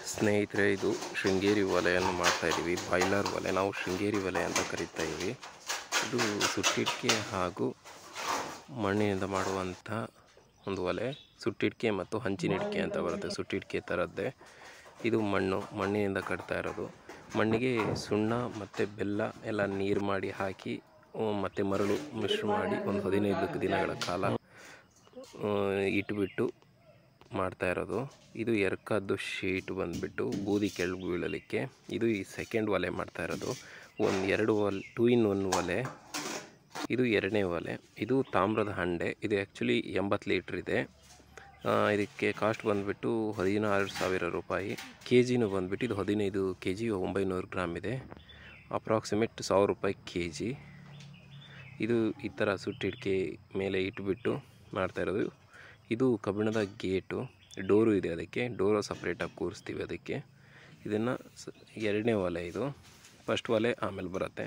ಸ್ನೇಹಿತರೆ ಇದು ಶೃಂಗೇರಿ ಒಲೆಯನ್ನು ಮಾಡ್ತಾ ಇದ್ದೀವಿ ಬಾಯ್ಲರ್ ಒಲೆ ನಾವು ಶೃಂಗೇರಿ ಒಲೆ ಅಂತ ಕರಿತಾ ಇದ್ದೀವಿ ಇದು ಸುಟ್ಟಿಟ್ಕೆ ಹಾಗೂ ಮಣ್ಣಿನಿಂದ ಮಾಡುವಂಥ ಒಂದು ಒಲೆ ಸುಟ್ಟಿಟ್ಕೆ ಮತ್ತು ಹಂಚಿನಿಟ್ಕೆ ಅಂತ ಬರುತ್ತೆ ಸುಟ್ಟಿಟ್ಕೆ ಥರದ್ದೇ ಇದು ಮಣ್ಣು ಮಣ್ಣಿನಿಂದ ಕಟ್ತಾ ಇರೋದು ಮಣ್ಣಿಗೆ ಸುಣ್ಣ ಮತ್ತು ಬೆಲ್ಲ ಎಲ್ಲ ನೀರು ಮಾಡಿ ಹಾಕಿ ಮತ್ತು ಮರಳು ಮಿಶ್ರ ಮಾಡಿ ಒಂದು ಹದಿನೈದು ದಿನಗಳ ಕಾಲ ಆ, ಇಟ್ಬಿಟ್ಟು ಮಾಡ್ತಾ ಇರೋದು ಇದು ಎರ್ಕದ್ದು ಶೀಟ್ ಬಂದುಬಿಟ್ಟು ಬೂದಿ ಕೆಳಗೆ ಬೀಳಲಿಕ್ಕೆ ಇದು ಈ ಸೆಕೆಂಡ್ ಒಲೆ ಮಾಡ್ತಾ ಇರೋದು ಒಂದು ಎರಡು ಒಲೆ ಟೂ ಇನ್ ಒನ್ ಒಲೆ ಇದು ಎರಡನೇ ಒಲೆ ಇದು ತಾಮ್ರದ ಹಂಡೆ ಇದು ಆ್ಯಕ್ಚುಲಿ ಎಂಬತ್ತು ಲೀಟ್ರ್ ಇದೆ ಆ, ಇದಕ್ಕೆ ಕಾಸ್ಟ್ ಬಂದುಬಿಟ್ಟು ಹದಿನಾರು ಸಾವಿರ ರೂಪಾಯಿ ಕೆ ಜಿನೂ ಬಂದುಬಿಟ್ಟು ಇದು ಹದಿನೈದು ಕೆ ಜಿ ಒಂಬೈನೂರು ಗ್ರಾಮ್ ಇದೆ ಅಪ್ರಾಕ್ಸಿಮೇಟ್ ಸಾವಿರ ರೂಪಾಯಿ ಕೆ ಜಿ ಇದು ಈ ಥರ ಸುಟ್ಟಿಡ್ಕೆ ಮೇಲೆ ಇಟ್ಬಿಟ್ಟು ಮಾಡ್ತಾ ಇರೋದು ಇದು ಕಬ್ಬಿಣದ ಗೇಟು ಡೋರು ಇದೆ ಅದಕ್ಕೆ ಡೋರು ಸಪ್ರೇಟಾಗಿ ಕೂರಿಸ್ತೀವಿ ಅದಕ್ಕೆ ಇದನ್ನು ಸ ಎರಡನೇ ಒಲೆ ಇದು ಫಸ್ಟ್ ಒಲೆ ಆಮೇಲೆ ಬರುತ್ತೆ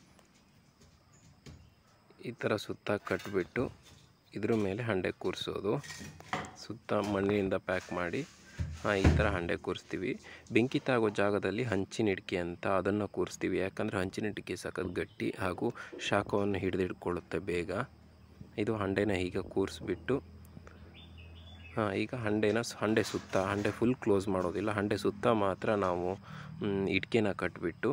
ಈ ಥರ ಸುತ್ತ ಕಟ್ಬಿಟ್ಟು ಇದ್ರ ಮೇಲೆ ಹಂಡೆ ಕೂರಿಸೋದು ಸುತ್ತ ಮಣ್ಣಿನಿಂದ ಪ್ಯಾಕ್ ಮಾಡಿ ಹಾಂ ಈ ಥರ ಹಂಡೆ ಕೂರಿಸ್ತೀವಿ ಬೆಂಕಿ ತಾಗೋ ಜಾಗದಲ್ಲಿ ಹಂಚಿನಿಡ್ಕೆ ಅಂತ ಅದನ್ನು ಕೂರಿಸ್ತೀವಿ ಯಾಕಂದರೆ ಹಂಚಿನಿಡ್ಕೆ ಸಖತ್ ಗಟ್ಟಿ ಹಾಗೂ ಶಾಖವನ್ನು ಹಿಡಿದಿಟ್ಕೊಳ್ಳುತ್ತೆ ಬೇಗ ಇದು ಹಂಡೆನ ಹೀಗೆ ಕೂರಿಸ್ಬಿಟ್ಟು ಹಾಂ ಈಗ ಹಂಡೆನ ಸ್- ಹಂಡೆ ಸುತ್ತ ಹಂಡೆ ಫುಲ್ ಕ್ಲೋಸ್ ಮಾಡೋದಿಲ್ಲ ಹಂಡೆ ಸುತ್ತ ಮಾತ್ರ ನಾವು ಮ್, ಇಟ್ಕೆನ ಕಟ್ಬಿಟ್ಟು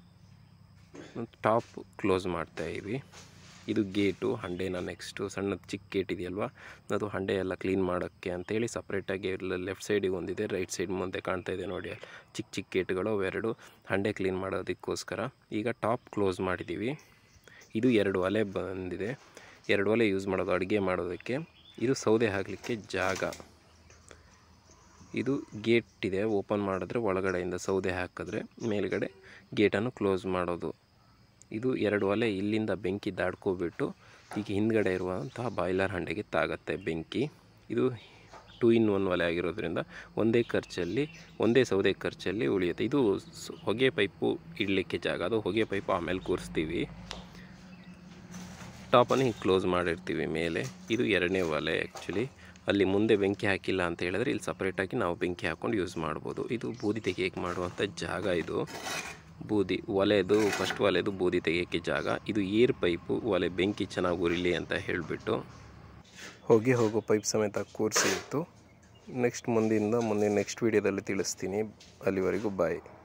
ಟಾಪ್ ಕ್ಲೋಸ್ ಮಾಡ್ತಾ ಇವಿ ಇದು ಗೇಟು ಹಂಡೆನ ನೆಕ್ಸ್ಟು ಸಣ್ಣದು ಚಿಕ್ಕ ಗೇಟ್ ಇದೆಯಲ್ವಾ ಅದು ಹಂಡೆ ಎಲ್ಲ ಕ್ಲೀನ್ ಮಾಡೋಕ್ಕೆ ಅಂತೇಳಿ ಸಪ್ರೇಟಾಗಿ ಲೆಫ್ಟ್ ಸೈಡಿಗೆ ಒಂದಿದೆ ರೈಟ್ ಸೈಡ್ ಮುಂದೆ ಕಾಣ್ತಾ ಇದೆ ನೋಡಿ ಚಿಕ್ಕ ಚಿಕ್ಕ ಗೇಟ್ಗಳು ಅವೆರಡು ಹಂಡೆ ಕ್ಲೀನ್ ಮಾಡೋದಕ್ಕೋಸ್ಕರ ಈಗ ಟಾಪ್ ಕ್ಲೋಸ್ ಮಾಡಿದ್ದೀವಿ ಇದು ಎರಡು ಒಲೆ ಬಂದಿದೆ ಎರಡು ಒಲೆ ಯೂಸ್ ಮಾಡೋದು ಅಡುಗೆ ಮಾಡೋದಕ್ಕೆ ಇದು ಸೌದೆ ಹಾಕಲಿಕ್ಕೆ ಜಾಗ ಇದು ಗೇಟ್ ಇದೆ ಓಪನ್ ಮಾಡಿದ್ರೆ ಒಳಗಡೆಯಿಂದ ಸೌದೆ ಹಾಕಿದ್ರೆ ಮೇಲ್ಗಡೆ ಗೇಟನ್ನು ಕ್ಲೋಸ್ ಮಾಡೋದು ಇದು ಎರಡು ಒಲೆ ಇಲ್ಲಿಂದ ಬೆಂಕಿ ದಾಡ್ಕೋಬಿಟ್ಟು ಈಗ ಹಿಂದ್ಗಡೆ ಇರುವಂತಹ ಬಾಯ್ಲರ್ ಹಂಡೆಗೆ ತಾಗತ್ತೆ ಬೆಂಕಿ ಇದು ಟೂ ಇನ್ ಒನ್ ಒಲೆ ಆಗಿರೋದ್ರಿಂದ ಒಂದೇ ಖರ್ಚಲ್ಲಿ ಒಂದೇ ಸೌದೆ ಖರ್ಚಲ್ಲಿ ಉಳಿಯುತ್ತೆ ಇದು ಸ್- ಹೊಗೆ ಪೈಪು ಇಡಲಿಕ್ಕೆ ಜಾಗ ಅದು ಹೊಗೆ ಪೈಪು ಆಮೇಲೆ ಕೂರಿಸ್ತೀವಿ ಟಾಪನ್ನು ಹಿಂಗೆ ಕ್ಲೋಸ್ ಮಾಡಿರ್ತೀವಿ ಮೇಲೆ ಇದು ಎರಡನೇ ಒಲೆ ಆ್ಯಕ್ಚುಲಿ ಅಲ್ಲಿ ಮುಂದೆ ಬೆಂಕಿ ಹಾಕಿಲ್ಲ ಅಂತ ಹೇಳಿದ್ರೆ ಇಲ್ಲಿ ಸಪ್ರೇಟಾಗಿ ನಾವು ಬೆಂಕಿ ಹಾಕ್ಕೊಂಡು ಯೂಸ್ ಮಾಡ್ಬೋದು ಇದು ಬೂದಿ ತೆಗಿಯೋಕ್ಕೆ ಮಾಡುವಂಥ ಜಾಗ ಇದು ಬೂದಿ ಒಲೆದು ಫಸ್ಟ್ ಒಲೆದು ಬೂದಿ ತೆಗಿಯೋಕ್ಕೆ ಜಾಗ ಇದು ಏರ್ ಪೈಪು ಒಲೆ ಬೆಂಕಿ ಚೆನ್ನಾಗಿ ಉರಿಲಿ ಅಂತ ಹೇಳಿಬಿಟ್ಟು ಹೊಗೆ ಹೋಗೋ ಪೈಪ್ ಸಮೇತ ಕೂರಿಸಿ ಇತ್ತು ನೆಕ್ಸ್ಟ್ ಮುಂದಿಂದ ಮುಂದಿನ ನೆಕ್ಸ್ಟ್ ವೀಡಿಯೋದಲ್ಲಿ ತಿಳಿಸ್ತೀನಿ ಅಲ್ಲಿವರೆಗೂ ಬಾಯ್